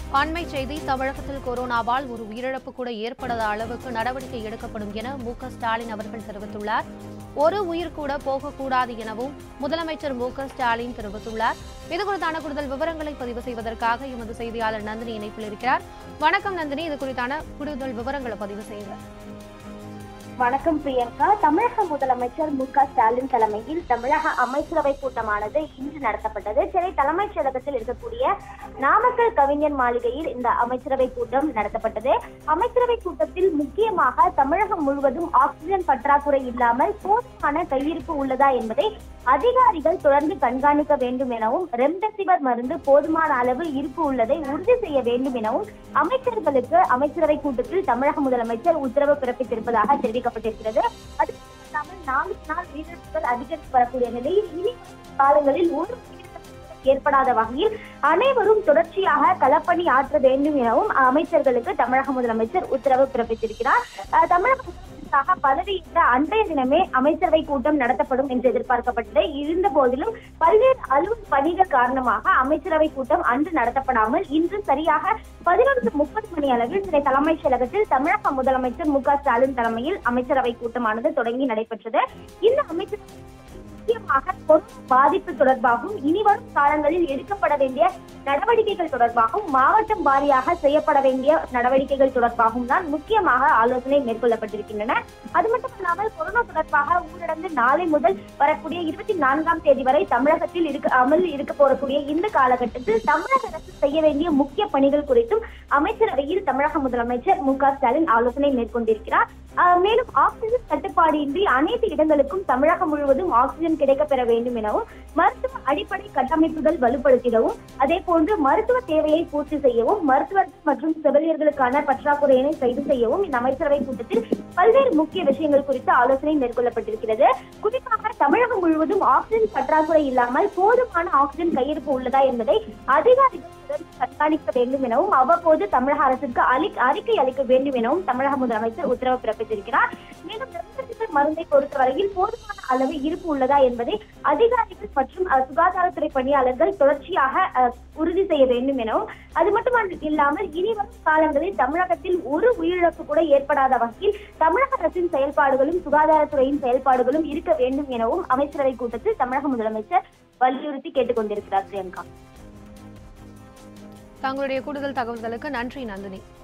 அண்மை செய்தி தமிழகத்தில் கொரோனாவால் ஒரு உயிரிழப்பு கூட ஏற்படாத அளவுக்கு நடவடிக்கை எடுக்கப்படும் என மு க ஸ்டாலின் அவர்கள் தெரிவித்துள்ளார் ஒரு உயிர் கூட போகக்கூடாது எனவும் முதலமைச்சர் மு க ஸ்டாலின் தெரிவித்துள்ளார் இது குறித்தான கூடுதல் விவரங்களை பதிவு செய்வதற்காக எமது செய்தியாளர் நந்தினி இணைப்பில் இருக்கிறார் வணக்கம் நந்தினி இது குறித்தான கூடுதல் விவரங்களை பதிவு செய்யுங்க வணக்கம் பிரியங்கா தமிழக முதலமைச்சர் மு க ஸ்டாலின் தலைமையில் தமிழக அமைச்சரவை கூட்டமானது இன்று நடத்தப்பட்டது சென்னை தலைமைச் செயலகத்தில் இருக்கக்கூடிய நாமக்கல் கவிஞர் மாளிகையில் இந்த அமைச்சரவை கூட்டம் நடத்தப்பட்டது அமைச்சரவை கூட்டத்தில் முக்கியமாக தமிழகம் முழுவதும் ஆக்சிஜன் பற்றாக்குறை இல்லாமல் போதுமான கையிருப்பு உள்ளதா என்பதை அதிகாரிகள் தொடர்ந்து கண்காணிக்க வேண்டும் எனவும் ரெம்டெசிவிர் மருந்து போதுமான அளவு இருப்பு உள்ளதை உறுதி செய்ய வேண்டும் எனவும் அமைச்சர்களுக்கு அமைச்சரவை கூட்டத்தில் தமிழக முதலமைச்சர் உத்தரவு பிறப்பித்திருப்பதாக தெரிவிக்கப்பட்டிருக்கிறது அது இல்லாமல் நாளுக்கு நாள் உயிரிழப்புகள் அதிகரித்து வரக்கூடிய நிலையில் இனி வரும் காலங்களில் ஒரு உயிரிழப்பு ஏற்படாத வகையில் அனைவரும் தொடர்ச்சியாக களப்பணி ஆற்ற வேண்டும் எனவும் அமைச்சர்களுக்கு தமிழக முதலமைச்சர் உத்தரவு பிறப்பித்திருக்கிறார் அஹ் தமிழக முதலமைச்சராக பதவியேற்ற அன்றைய தினமே அமைச்சரவை கூட்டம் நடத்தப்படும் என்று எதிர்பார்க்கப்பட்டது இருந்த போதிலும் பல்வேறு அலுவல் பணிகள் காரணமாக அமைச்சரவை கூட்டம் அன்று நடத்தப்படாமல் இன்று சரியாக பதினொன்று முப்பது மணி அளவில் சென்னை தலைமைச் செயலகத்தில் தமிழக முதலமைச்சர் மு க ஸ்டாலின் தலைமையில் அமைச்சரவை கூட்டமானது தொடங்கி நடைபெற்றது இந்த அமைச்சரவை முக்கியமாக கொரோனா பாதிப்பு தொடர்பாகவும் இனி வரும் காலங்களில் எடுக்கப்பட வேண்டிய நடவடிக்கைகள் தொடர்பாகவும் மாவட்டம் வாரியாக செய்யப்பட வேண்டிய நடவடிக்கைகள் தொடர்பாகவும் தான் முக்கியமாக ஆலோசனை மேற்கொள்ளப்பட்டிருக்கின்றன அது மட்டுமல்லாமல் கொரோனா தொடர்பாக ஊரடங்கு நாளை முதல் வரக்கூடிய இருபத்தி நான்காம் தேதி வரை தமிழகத்தில் இருக்க அமல் இருக்க போறக்கூடிய இந்த காலகட்டத்தில் தமிழக அரசு செய்ய வேண்டிய முக்கிய பணிகள் குறித்தும் அமைச்சரவையில் தமிழக முதலமைச்சர் மு க ஸ்டாலின் ஆலோசனை மேற்கொண்டிருக்கிறார் ஆஹ் மேலும் ஆக்சிஜன் தட்டுப்பாடு இன்றி அனைத்து இடங்களுக்கும் தமிழகம் முழுவதும் ஆக்சிஜன் கிடைக்கப் பெற வேண்டும் எனவும் மருத்துவ அடிப்படை கட்டமைப்புகள் வலுப்படுத்திடவும் அதே போன்று மருத்துவ தேவையை பூர்த்தி செய்யவும் மருத்துவர்கள் மற்றும் செவிலியர்களுக்கான பற்றாக்குறையினை கைது செய்யவும் இந்த அமைச்சரவை கூட்டத்தில் பல்வேறு முக்கிய விஷயங்கள் குறித்து ஆலோசனை மேற்கொள்ளப்பட்டிருக்கிறது குறிப்பாக தமிழகம் முழுவதும் ஆக்சிஜன் பற்றாக்குறை இல்லாமல் போதுமான ஆக்சிஜன் கையிருப்பு உள்ளதா என்பதை அதிகாரிகள் தொடர்ந்து கண்காணிக்க வேண்டும் எனவும் அவ்வப்போது தமிழக அரசுக்கு அளி அறிக்கை அளிக்க வேண்டும் எனவும் தமிழக முதலமைச்சர் உத்தரவு பிறப்பித்திருக்கிறார் மேலும் ரெம்டெசிவிர் மருந்தை பொறுத்தவரையில் போதுமான அளவு இருப்பு உள்ளதா என்பதை அதிகாரிகள் மற்றும் அஹ், சுகாதாரத்துறை பணியாளர்கள் தொடர்ச்சியாக அஹ், உறுதி செய்ய வேண்டும் எனவும் அது மட்டுமல்ல இல்லாமல் இனி வரும் காலங்களில் தமிழகத்தில் ஒரு உயிரிழப்பு கூட ஏற்படாத வகையில் தமிழக அரசின் செயல்பாடுகளும் சுகாதாரத்துறையின் செயல்பாடுகளும் இருக்க வேண்டும் எனவும் அமைச்சரவை கூட்டத்தில் தமிழக முதலமைச்சர் வலியுறுத்தி கேட்டுக்கொண்டிருக்கிறார் பிரியங்கா தங்களுடைய கூடுதல் தகவல்களுக்கு நன்றி நந்தினி